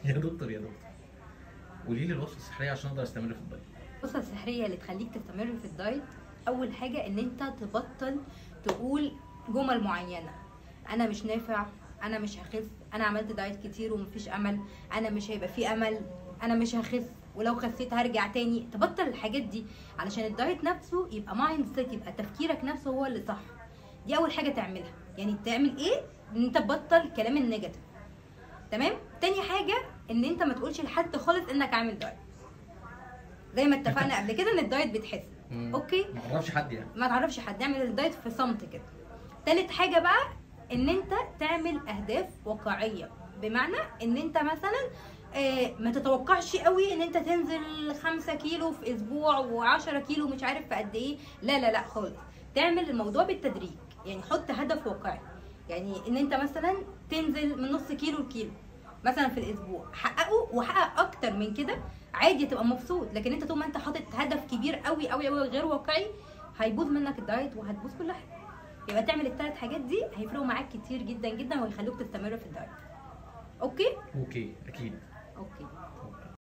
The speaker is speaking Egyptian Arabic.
يا دكتور يا دكتور قولي لي الوصفه السحريه عشان اقدر استمر في الدايت الوصفه السحريه اللي تخليك تستمر في الدايت اول حاجه ان انت تبطل تقول جمل معينه انا مش نافع انا مش هخس انا عملت دايت كتير ومفيش امل انا مش هيبقى في امل انا مش هخس ولو خسيت هرجع تاني تبطل الحاجات دي علشان الدايت نفسه يبقى مايند سيت يبقى تفكيرك نفسه هو اللي صح دي اول حاجه تعملها يعني تعمل ايه ان انت تبطل الكلام النيجاتيف تمام تاني حاجه ان انت ما تقولش لحد خالص انك عامل دايت زي ما اتفقنا قبل كده ان الدايت بيتحس مم. اوكي ما اعرفش حد يعني ما تعرفش حد اعمل الدايت في صمت كده تالت حاجه بقى ان انت تعمل اهداف واقعيه بمعنى ان انت مثلا آه، ما تتوقعش قوي ان انت تنزل خمسة كيلو في اسبوع و10 كيلو مش عارف في قد ايه لا لا لا خالص تعمل الموضوع بالتدريج يعني حط هدف واقعي يعني ان انت مثلا تنزل من نص كيلو لكيلو مثلا في الاسبوع حققه وحقق اكتر من كده عادي تبقى مبسوط لكن انت طول ما انت حاطط هدف كبير قوي قوي قوي غير واقعي هيبوظ منك الدايت وهتبوظ كل حاجه يبقى تعمل الثلاث حاجات دي هيفرقوا معاك كتير جدا جدا ويخلوك تستمر في الدايت اوكي اوكي اكيد اوكي